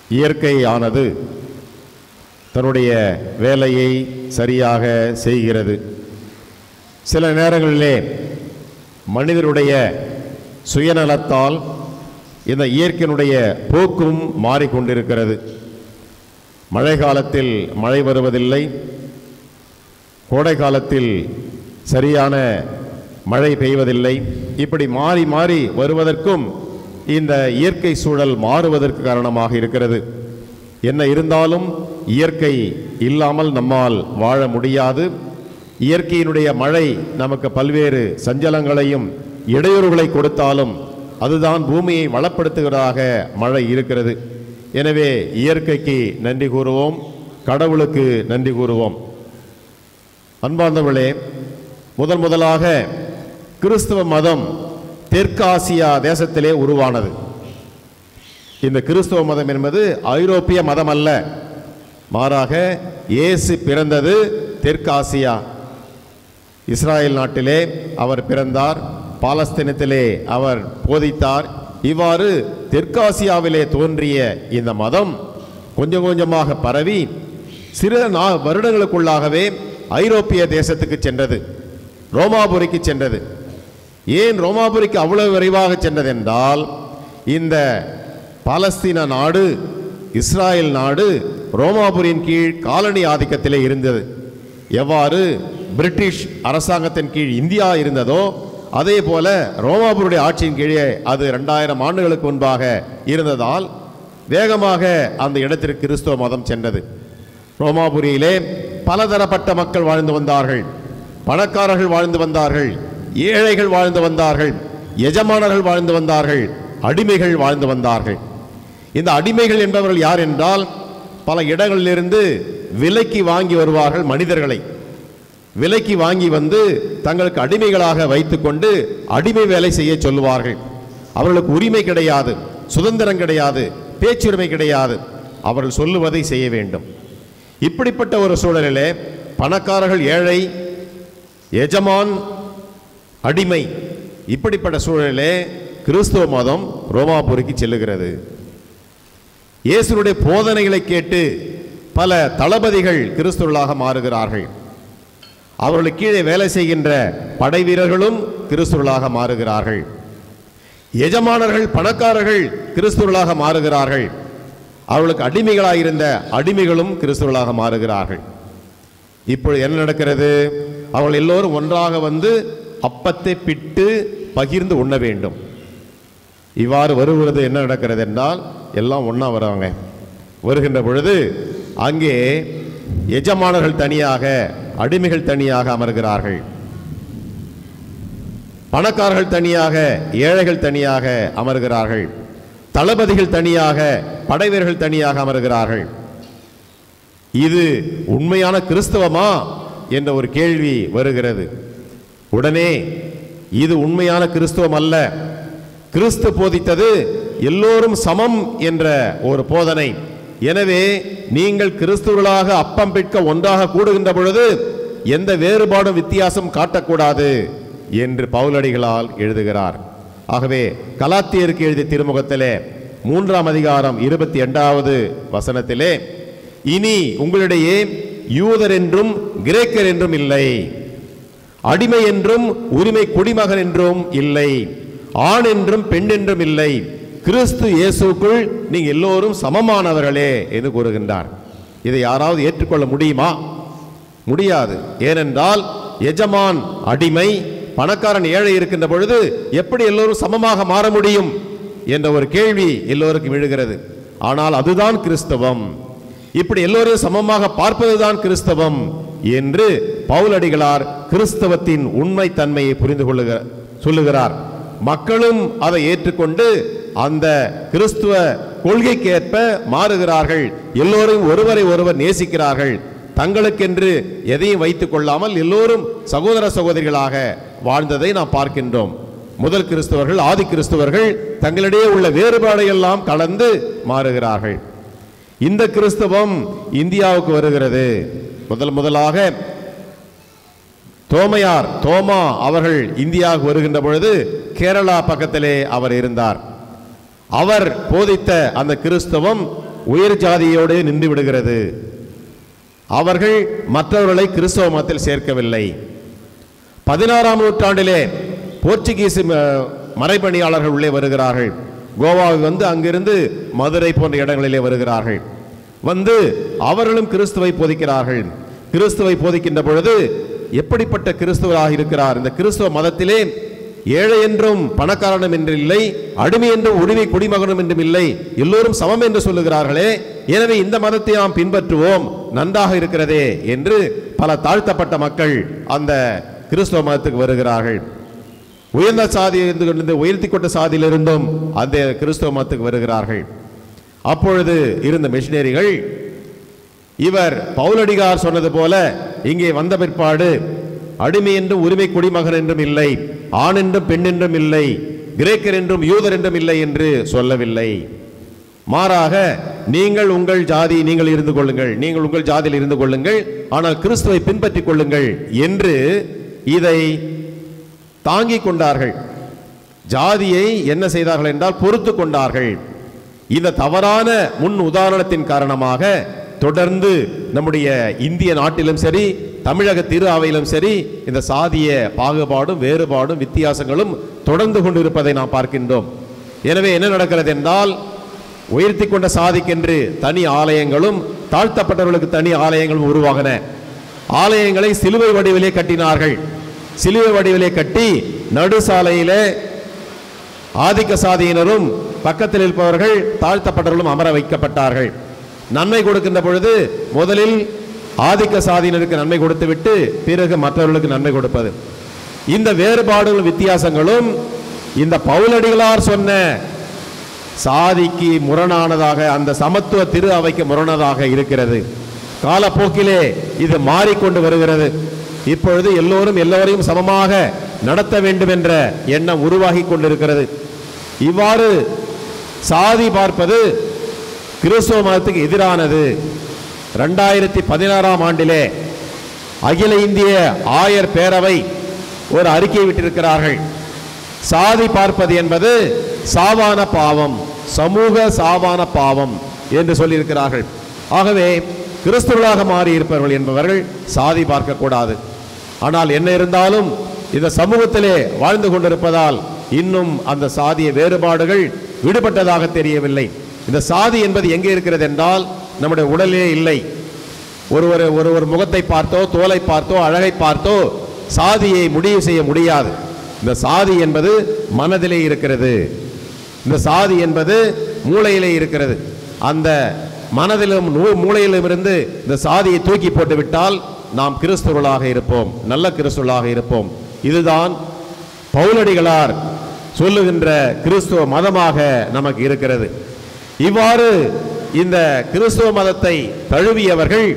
இயற்கையானது தன்னுடைய வேலையை சரியாக செய்கிறது சில நேரங்களிலே மனிதருடைய சுயநலத்தால் இந்த இயற்கையினுடைய போக்கும் மாறிக்கொண்டிருக்கிறது மழை காலத்தில் மழை வருவதில்லை கோடை காலத்தில் சரியான மழை பெய்வதில்லை இப்படி மாறி மாறி வருவதற்கும் இந்த இயற்கை சூழல் மாறுவதற்கு காரணமாக இருக்கிறது என்ன இருந்தாலும் இயற்கை இல்லாமல் நம்மால் வாழ முடியாது இயற்கையினுடைய மழை நமக்கு பல்வேறு சஞ்சலங்களையும் இடையூறுகளை கொடுத்தாலும் அதுதான் பூமியை வளப்படுத்துகிறதாக மழை இருக்கிறது எனவே இயற்கைக்கு நன்றி கூறுவோம் கடவுளுக்கு நன்றி கூறுவோம் அன்பார்ந்தவர்களே முதல் முதலாக கிறிஸ்தவ மதம் தெற்காசியா தேசத்திலே உருவானது இந்த கிறிஸ்தவ மதம் என்பது ஐரோப்பிய மதம் அல்ல மாறாக இயேசு பிறந்தது தெற்காசியா இஸ்ராயல் நாட்டிலே அவர் பிறந்தார் பாலஸ்தீனத்திலே அவர் போதித்தார் இவ்வாறு தெற்காசியாவிலே தோன்றிய இந்த மதம் கொஞ்சம் கொஞ்சமாக பரவி சில நா வருடங்களுக்குள்ளாகவே ஐரோப்பிய தேசத்துக்கு சென்றது ரோமாபுரிக்கு சென்றது ஏன் ரோமாபுரிக்கு அவ்வளவு விரைவாக சென்றதென்றால் இந்த பாலஸ்தீன நாடு இஸ்ராயல் நாடு ரோமாபுரியின் கீழ் காலனி ஆதிக்கத்திலே இருந்தது எவ்வாறு பிரிட்டிஷ் அரசாங்கத்தின் கீழ் இந்தியா இருந்ததோ அதே போல ரோமாபுரியுடைய ஆட்சியின் கீழே அது ரெண்டாயிரம் ஆண்டுகளுக்கு முன்பாக இருந்ததால் வேகமாக அந்த இடத்திற்கு கிறிஸ்துவ மதம் சென்றது ரோமாபுரியிலே பலதரப்பட்ட மக்கள் வாழ்ந்து வந்தார்கள் பணக்காரர்கள் வாழ்ந்து வந்தார்கள் ஏழைகள் வாழ்ந்து வந்தார்கள் எஜமானர்கள் வாழ்ந்து வந்தார்கள் அடிமைகள் வாழ்ந்து வந்தார்கள் இந்த அடிமைகள் என்பவர்கள் யார் என்றால் பல இடங்களிலிருந்து விலைக்கு வாங்கி வருவார்கள் மனிதர்களை விலைக்கு வாங்கி வந்து தங்களுக்கு அடிமைகளாக வைத்துக்கொண்டு அடிமை வேலை செய்ய சொல்லுவார்கள் அவர்களுக்கு உரிமை கிடையாது சுதந்திரம் கிடையாது பேச்சுரிமை கிடையாது அவர்கள் சொல்லுவதை செய்ய வேண்டும் இப்படிப்பட்ட ஒரு சூழலிலே பணக்காரர்கள் ஏழை எஜமான் அடிமை இப்படிப்பட்ட சூழலிலே கிறிஸ்துவ மதம் ரோமாபுரிக்கு செல்லுகிறது இயேசுனுடைய போதனைகளை கேட்டு பல தளபதிகள் கிறிஸ்துவர்களாக மாறுகிறார்கள் அவர்களுக்கு கீழே வேலை செய்கின்ற படை வீரர்களும் கிறிஸ்துவர்களாக மாறுகிறார்கள் எஜமானர்கள் பணக்காரர்கள் கிறிஸ்துவர்களாக மாறுகிறார்கள் அவர்களுக்கு அடிமைகளாக இருந்த அடிமைகளும் கிறிஸ்துவர்களாக மாறுகிறார்கள் இப்பொழுது என்ன நடக்கிறது அவர்கள் எல்லோரும் ஒன்றாக வந்து அப்பத்தை பிட்டு பகிர்ந்து உண்ண வேண்டும் இவ்வாறு வருகிறது என்ன நடக்கிறது என்றால் எல்லாம் ஒன்றா வராங்க வருகின்ற பொழுது அங்கே எஜமானர்கள் தனியாக அடிமைகள் தனியாக அமர்கிறார்கள் பணக்காரர்கள் தனியாக ஏழைகள் தனியாக அமர்கிறார்கள் தளபதிகள் தனியாக படைவீரர்கள் தனியாக அமர்கிறார்கள் இது உண்மையான கிறிஸ்தவமா என்ற ஒரு கேள்வி வருகிறது உடனே இது உண்மையான கிறிஸ்துவம் அல்ல கிறிஸ்து போதித்தது எல்லோரும் சமம் என்ற ஒரு போதனை எனவே நீங்கள் கிறிஸ்துவர்களாக அப்பம் பிற்க ஒன்றாக கூடுகின்ற பொழுது எந்த வேறுபாடும் வித்தியாசம் காட்டக்கூடாது என்று பவுலடிகளால் எழுதுகிறார் ஆகவே கலாத்தியருக்கு எழுதிய திருமுகத்திலே மூன்றாம் அதிகாரம் இருபத்தி இரண்டாவது வசனத்திலே இனி உங்களிடையே யூதர் என்றும் கிரேக்கர் என்றும் இல்லை அடிமை என்றும் உரிமை குடிமகன் என்றும் இல்லை ஆண் என்றும் பெண் என்றும் இல்லை கிறிஸ்து இயேசுக்குள் நீங்க எல்லோரும் சமமானவர்களே என்று கூறுகின்றார் இதை யாராவது ஏற்றுக்கொள்ள முடியுமா முடியாது ஏனென்றால் எஜமான் அடிமை பணக்காரன் ஏழை இருக்கின்ற பொழுது எப்படி எல்லோரும் சமமாக மாற முடியும் என்ற ஒரு கேள்வி எல்லோருக்கும் எழுகிறது ஆனால் அதுதான் கிறிஸ்தவம் இப்படி எல்லோரையும் சமமாக பார்ப்பதுதான் கிறிஸ்தவம் என்று பவுலடிகளார் கிறிஸ்தவத்தின் உண்மை தன்மையை புரிந்து கொள்ளுக சொல்லுகிறார் மக்களும் அதை ஏற்றுக்கொண்டு அந்த கிறிஸ்துவ கொள்கைக்கேற்ப மாறுகிறார்கள் எல்லோரும் ஒருவரை ஒருவர் நேசிக்கிறார்கள் தங்களுக்கென்று எதையும் வைத்துக் கொள்ளாமல் எல்லோரும் சகோதர சகோதரிகளாக வாழ்ந்ததை நாம் பார்க்கின்றோம் முதல் கிறிஸ்தவர்கள் ஆதி கிறிஸ்தவர்கள் தங்களிடையே உள்ள வேறுபாடை எல்லாம் கலந்து மாறுகிறார்கள் இந்த கிறிஸ்தவம் இந்தியாவுக்கு வருகிறது முதல் முதலாக தோமையார் தோமா அவர்கள் இந்தியாவுக்கு வருகின்ற பொழுது கேரளா பக்கத்திலே அவர் இருந்தார் அவர் போதித்த அந்த கிறிஸ்தவம் உயர் ஜாதியோடு நின்று விடுகிறது அவர்கள் மற்றவர்களை கிறிஸ்தவ மதத்தில் சேர்க்கவில்லை பதினாறாம் நூற்றாண்டிலே போர்ச்சுகீஸ் ம- மறைபணியாளர்கள் உள்ளே வருகிறார்கள் கோவாவுக்கு வந்து அங்கிருந்து மதுரை போன்ற இடங்களிலே வருகிறார்கள் வந்து அவர்களும் கிறிஸ்துவை போதிக்கிறார்கள் கிறிஸ்துவை போதிக்கின்ற பொழுது எப்படிப்பட்ட கிறிஸ்துவராக இருக்கிறார் இந்த கிறிஸ்துவ மதத்திலே ஏழை என்றும் பணக்காரனும் என்று இல்லை அடிமை என்றும் உரிமை குடிமகனும் என்றும் இல்லை எல்லோரும் சமம் என்று சொல்லுகிறார்களே எனவே இந்த மதத்தை நாம் பின்பற்றுவோம் நன்றாக இருக்கிறதே என்று பல தாழ்த்தப்பட்ட மக்கள் அந்த கிறிஸ்துவ மதத்துக்கு வருகிறார்கள் உயர்ந்த சாதி இருந்து கொண்டு உயர்த்தி கொண்ட சாதியிலிருந்தும் அந்த கிறிஸ்துவ மதத்துக்கு வருகிறார்கள் அப்பொழுது இருந்த மிஷினரிகள் இவர் பவுலடிகார் சொன்னது போல இங்கே வந்த பிற்பாடு அடிமை என்றும் உரிமை குடிமகன் என்றும் இல்லை ஆண் என்றும் பெண் என்றும் இல்லை கிரேக்கர் என்றும் யூதர் என்றும் இல்லை என்று சொல்லவில்லை மாறாக நீங்கள் உங்கள் ஜாதி நீங்கள் இருந்து கொள்ளுங்கள் நீங்கள் உங்கள் ஜாதியில் இருந்து கொள்ளுங்கள் ஆனால் கிறிஸ்துவை பின்பற்றிக் கொள்ளுங்கள் என்று இதை தாங்கிக் கொண்டார்கள் ஜாதியை என்ன செய்தார்கள் என்றால் பொறுத்து கொண்டார்கள் இந்த தவறான முன் உதாரணத்தின் காரணமாக தொடர்ந்து நம்முடைய இந்திய நாட்டிலும் சரி தமிழக திரு அவையிலும் சரி இந்த சாதிய பாகுபாடும் வேறுபாடும் வித்தியாசங்களும் தொடர்ந்து கொண்டிருப்பதை நாம் பார்க்கின்றோம் எனவே என்ன நடக்கிறது என்றால் உயர்த்தி கொண்ட சாதிக்கென்று தனி ஆலயங்களும் தாழ்த்தப்பட்டவர்களுக்கு தனி ஆலயங்களும் உருவாகின ஆலயங்களை சிலுவை வடிவிலே கட்டினார்கள் சிலுவை வடிவிலே கட்டி நடு சாலையிலே ஆதிக்க சாதியினரும் பக்கத்தில் இருப்பவர்கள் தாழ்த்தப்பட்டவர்களும் அமர வைக்கப்பட்டார்கள் நன்மை கொடுக்கின்ற பொழுது முதலில் ஆதிக்க சாதியினருக்கு நன்மை கொடுத்துவிட்டு பிறகு மற்றவர்களுக்கு நன்மை கொடுப்பது இந்த வேறுபாடுகளும் வித்தியாசங்களும் இந்த பவுலடிகளார் சொன்ன சாதிக்கு முரணானதாக அந்த சமத்துவ திரு அவைக்கு முரணாதாக இருக்கிறது காலப்போக்கிலே இது மாறிக்கொண்டு வருகிறது இப்பொழுது எல்லோரும் எல்லோரையும் சமமாக நடத்த வேண்டும் என்ற எண்ணம் உருவாகி கொண்டிருக்கிறது இவ்வாறு சாதி பார்ப்பது கிறிஸ்துவ மதத்துக்கு எதிரானது ரெண்டாயிரத்தி பதினாறாம் ஆண்டிலே அகில இந்திய ஆயர் பேரவை ஒரு அறிக்கை விட்டிருக்கிறார்கள் சாதி பார்ப்பது என்பது சாவான பாவம் சமூக சாவான பாவம் என்று சொல்லியிருக்கிறார்கள் ஆகவே கிறிஸ்துவர்களாக மாறி இருப்பவர்கள் என்பவர்கள் சாதி பார்க்கக்கூடாது ஆனால் என்ன இருந்தாலும் இந்த சமூகத்திலே வாழ்ந்து கொண்டிருப்பதால் இன்னும் அந்த சாதிய வேறுபாடுகள் விடுபட்டதாக தெரியவில்லை இந்த சாதி என்பது எங்கே இருக்கிறது என்றால் நம்முடைய உடலிலே இல்லை ஒருவர் ஒருவர் முகத்தை பார்த்தோ தோலை பார்த்தோ அழகை பார்த்தோ சாதியை முடிவு செய்ய முடியாது இந்த சாதி என்பது மனதிலே இருக்கிறது இந்த சாதி என்பது மூளையிலே இருக்கிறது அந்த மனதிலும் நூ- மூளையிலும் இருந்து இந்த சாதியை தூக்கி போட்டு விட்டால் நாம் கிறிஸ்துவர்களாக இருப்போம் நல்ல கிறிஸ்துவர்களாக இருப்போம் இதுதான் பவுலடிகளார் சொல்லுகின்ற கிறிஸ்துவ மதமாக நமக்கு இருக்கிறது இவ்வாறு இந்த கிறிஸ்துவ மதத்தை தழுவியவர்கள்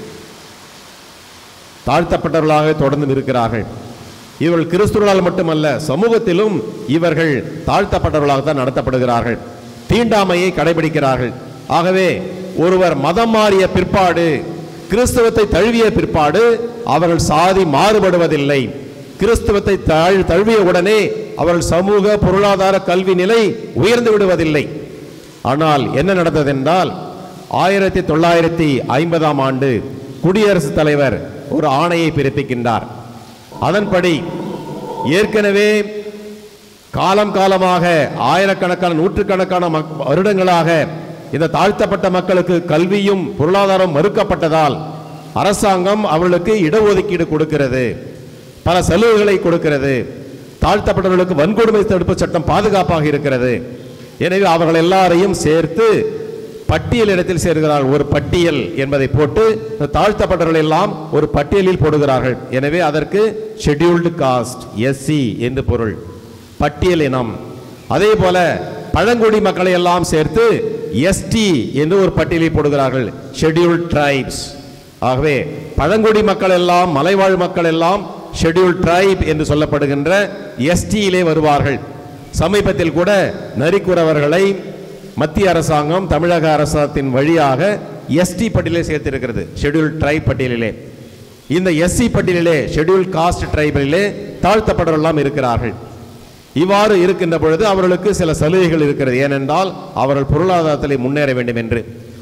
தாழ்த்தப்பட்டவர்களாக தொடர்ந்து இருக்கிறார்கள் இவர்கள் கிறிஸ்துவர்களால் மட்டுமல்ல சமூகத்திலும் இவர்கள் தாழ்த்தப்பட்டவர்களாக தான் நடத்தப்படுகிறார்கள் தீண்டாமையை கடைபிடிக்கிறார்கள் ஆகவே ஒருவர் மதம் மாறிய பிற்பாடு கிறிஸ்தவத்தை தழுவிய பிற்பாடு அவர்கள் சாதி மாறுபடுவதில்லை கிறிஸ்தவத்தை தழ் தழுவிய உடனே அவர்கள் சமூக பொருளாதார கல்வி நிலை உயர்ந்து விடுவதில்லை ஆனால் என்ன நடந்ததென்றால் ஆயிரத்தி தொள்ளாயிரத்தி ஐம்பதாம் ஆண்டு குடியரசுத் தலைவர் ஒரு ஆணையை பிறப்பிக்கின்றார் அதன்படி ஏற்கனவே காலம் காலமாக ஆயிரக்கணக்கான நூற்றுக்கணக்கான மக்- வருடங்களாக இந்த தாழ்த்தப்பட்ட மக்களுக்கு கல்வியும் பொருளாதாரம் மறுக்கப்பட்டதால் அரசாங்கம் அவர்களுக்கு இடஒதுக்கீடு கொடுக்கிறது பல சலுகைகளை கொடுக்கிறது தாழ்த்தப்பட்டவர்களுக்கு வன்கொடுமை தடுப்பு சட்டம் பாதுகாப்பாக இருக்கிறது எனவே அவர்கள் எல்லாரையும் சேர்த்து பட்டியல் இடத்தில் சேர்கிறார்கள் ஒரு பட்டியல் என்பதை போட்டு இந்த தாழ்த்தப்பட்டவர்கள் எல்லாம் ஒரு பட்டியலில் போடுகிறார்கள் எனவே அதற்கு ஷெட்யூல்டு காஸ்ட் எஸ்சி என்று பொருள் பட்டியல் இனம் அதே போல பழங்குடி மக்களை எல்லாம் சேர்த்து எஸ்டி என்று ஒரு பட்டியலில் போடுகிறார்கள் ஷெட்யூல்ட் ட்ரைப்ஸ் ஆகவே பழங்குடி மக்கள் எல்லாம் மலைவாழ் மக்கள் எல்லாம் ஷெட்யூல் ட்ரைப் என்று சொல்லப்படுகின்ற எஸ்டியிலே வருவார்கள் சமீபத்தில் கூட நரிக்குறவர்களை மத்திய அரசாங்கம் தமிழக அரசாங்கத்தின் வழியாக எஸ்டி பட்டியலில் சேர்த்திருக்கிறது ஷெட்யூல் ட்ரைப் பட்டியலிலே இந்த எஸ்சி பட்டியலிலே ஷெட்யூல் காஸ்ட் ட்ரைபிலே தாழ்த்தப்பட்டவரெல்லாம் இருக்கிறார்கள் இவ்வாறு இருக்கின்ற பொழுது அவர்களுக்கு சில சலுகைகள் இருக்கிறது ஏனென்றால் அவர்கள் பொருளாதாரத்தில் முன்னேற வேண்டும் என்று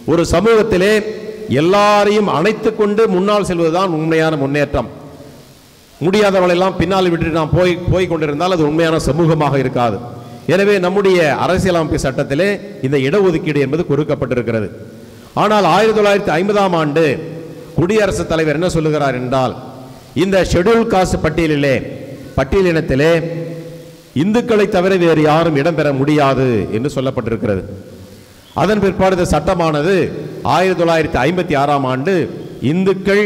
ஒரு சமூகத்திலே எல்லாரையும் அணைத்துக் கொண்டு முன்னால் செல்வதுதான் உண்மையான முன்னேற்றம் முடியாதவளெல்லாம் பின்னால் விட்டுட்டு நாம் போய் போய் கொண்டிருந்தால் அது உண்மையான சமூகமாக இருக்காது எனவே நம்முடைய அரசியலமைப்பு சட்டத்திலே இந்த இடஒதுக்கீடு என்பது கொடுக்கப்பட்டிருக்கிறது ஆனால் ஆயிரத்தி தொள்ளாயிரத்தி ஐம்பதாம் ஆண்டு குடியரசுத் தலைவர் என்ன சொல்லுகிறார் என்றால் இந்த ஷெட்யூல் காஸ்ட் பட்டியலிலே பட்டியலினத்திலே இந்துக்களை தவிர வேறு யாரும் இடம்பெற முடியாது என்று சொல்லப்பட்டிருக்கிறது அதன் பிற்பாடு இந்த சட்டமானது ஆயிரத்தி தொள்ளாயிரத்தி ஐம்பத்தி ஆறாம் ஆண்டு இந்துக்கள்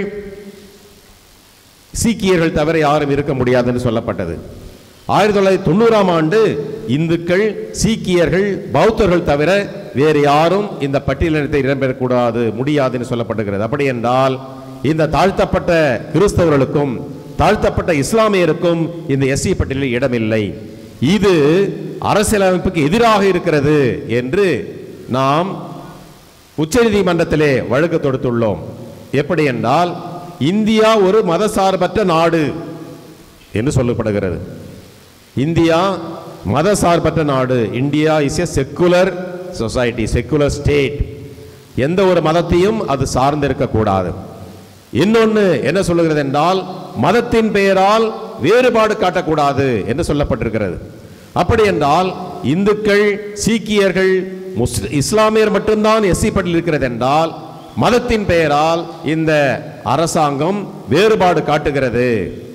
சீக்கியர்கள் தவிர யாரும் இருக்க முடியாதுன்னு சொல்லப்பட்டது ஆயிரத்தி தொள்ளாயிரத்தி தொண்ணூறாம் ஆண்டு இந்துக்கள் சீக்கியர்கள் பௌத்தர்கள் தவிர வேறு யாரும் இந்த பட்டியலினத்தை இடம்பெறக்கூடாது முடியாதுன்னு சொல்லப்பட்டிருக்கிறது அப்படி என்றால் இந்த தாழ்த்தப்பட்ட கிறிஸ்தவர்களுக்கும் தாழ்த்தப்பட்ட இஸ்லாமியருக்கும் இந்த எஸ்சி பட்டியலில் இடமில்லை இது அரசியலமைப்புக்கு எதிராக இருக்கிறது என்று நாம் உச்சநீதிமன்றத்திலே வழக்கு தொடுத்துள்ளோம் எப்படி என்றால் இந்தியா ஒரு மதசார்பற்ற நாடு என்று சொல்லப்படுகிறது இந்தியா மதசார்பற்ற நாடு India is a secular society secular state எந்த ஒரு மதத்தையும் அது சார்ந்திருக்கக்கூடாது இன்னொன்று என்ன சொல்லுகிறது என்றால் மதத்தின் பெயரால் வேறுபாடு காட்டக்கூடாது என்று சொல்லப்பட்டிருக்கிறது அப்படி என்றால் இந்துக்கள் சீக்கியர்கள் முஸ்லி இஸ்லாமியர் மட்டும்தான் எஸ்சி பட்டியல் இருக்கிறது என்றால் மதத்தின் பெயரால் இந்த அரசாங்கம் வேறுபாடு காட்டுகிறது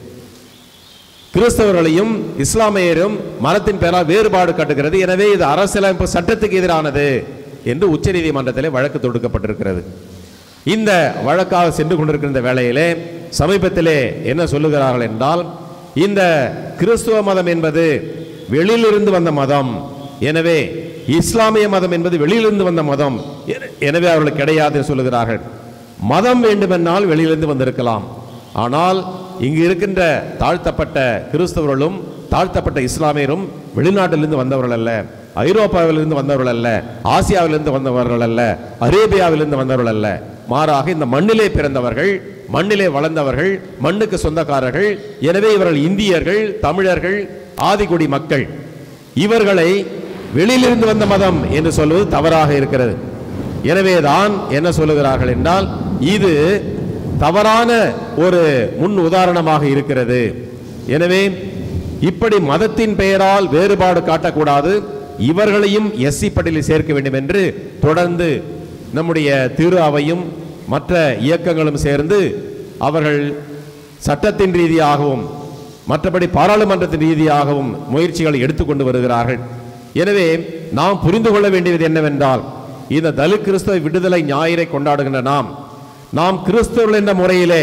கிறிஸ்தவர்களையும் இஸ்லாமியரும் மதத்தின் பெயரால் வேறுபாடு காட்டுகிறது எனவே இது அரசியலமைப்பு சட்டத்துக்கு எதிரானது என்று உச்சநீதிமன்றத்திலே வழக்கு தொடுக்கப்பட்டிருக்கிறது இந்த வழக்காக சென்று கொண்டிருக்கிற இந்த வேளையிலே சமீபத்திலே என்ன சொல்லுகிறார்கள் என்றால் இந்த கிறிஸ்துவ மதம் என்பது வெளியிலிருந்து வந்த மதம் எனவே இஸ்லாமிய மதம் என்பது வெளியிலிருந்து வந்த மதம் என- எனவே அவர்கள் கிடையாது என்று சொல்லுகிறார்கள் மதம் வேண்டுமென்றால் வெளியிலிருந்து வந்திருக்கலாம் ஆனால் இங்கு இருக்கின்ற தாழ்த்தப்பட்ட கிறிஸ்தவர்களும் தாழ்த்தப்பட்ட இஸ்லாமியரும் வெளிநாட்டிலிருந்து வந்தவர்கள் அல்ல ஐரோப்பாவிலிருந்து வந்தவர்கள் அல்ல ஆசியாவிலிருந்து வந்தவர்கள் அல்ல அரேபியாவிலிருந்து வந்தவர்கள் அல்ல மாறாக இந்த மண்ணிலே பிறந்தவர்கள் மண்ணிலே வளர்ந்தவர்கள் மண்ணுக்கு சொந்தக்காரர்கள் எனவே இவர்கள் இந்தியர்கள் தமிழர்கள் ஆதிக்குடி மக்கள் இவர்களை வெளியிலிருந்து வந்த மதம் என்று சொல்வது தவறாக இருக்கிறது எனவேதான் என்ன சொல்லுகிறார்கள் என்றால் இது தவறான ஒரு முன் உதாரணமாக இருக்கிறது எனவே இப்படி மதத்தின் பெயரால் வேறுபாடு காட்டக்கூடாது இவர்களையும் எஸ்சி பட்டியலில் சேர்க்க வேண்டும் என்று தொடர்ந்து நம்முடைய திரு அவையும் மற்ற இயக்கங்களும் சேர்ந்து அவர்கள் சட்டத்தின் ரீதியாகவும் மற்றபடி பாராளுமன்றத்தின் ரீதியாகவும் முயற்சிகளை எடுத்துக்கொண்டு வருகிறார்கள் எனவே நாம் புரிந்து கொள்ள வேண்டியது என்னவென்றால் இந்த தலித் கிறிஸ்தவ விடுதலை ஞாயிறை கொண்டாடுகின்ற நாம் நாம் கிறிஸ்தவர்கள் என்ற முறையிலே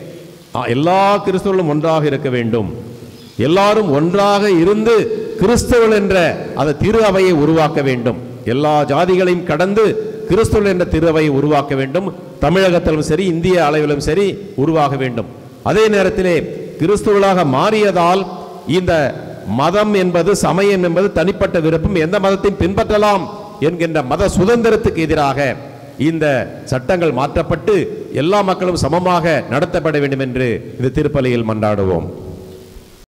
ஆ, எல்லா கிறிஸ்தவர்களும் ஒன்றாக இருக்க வேண்டும் எல்லாரும் ஒன்றாக இருந்து கிறிஸ்தவர்கள் என்ற அந்த திரு அவையை உருவாக்க வேண்டும் எல்லா ஜாதிகளையும் கடந்து கிறிஸ்தவர்கள் என்ற திரு அவையை உருவாக்க வேண்டும் தமிழகத்திலும் சரி இந்திய அளவிலும் சரி உருவாக வேண்டும் அதே நேரத்திலே கிறிஸ்துவர்களாக மாறியதால் இந்த மதம் என்பது சமயம் என்பது தனிப்பட்ட விருப்பம் எந்த மதத்தையும் பின்பற்றலாம் என்கின்ற மத சுதந்திரத்துக்கு எதிராக இந்த சட்டங்கள் மாற்றப்பட்டு எல்லா மக்களும் சமமாக நடத்தப்பட வேண்டும் என்று இந்த திருப்பலியில் மன்றாடுவோம்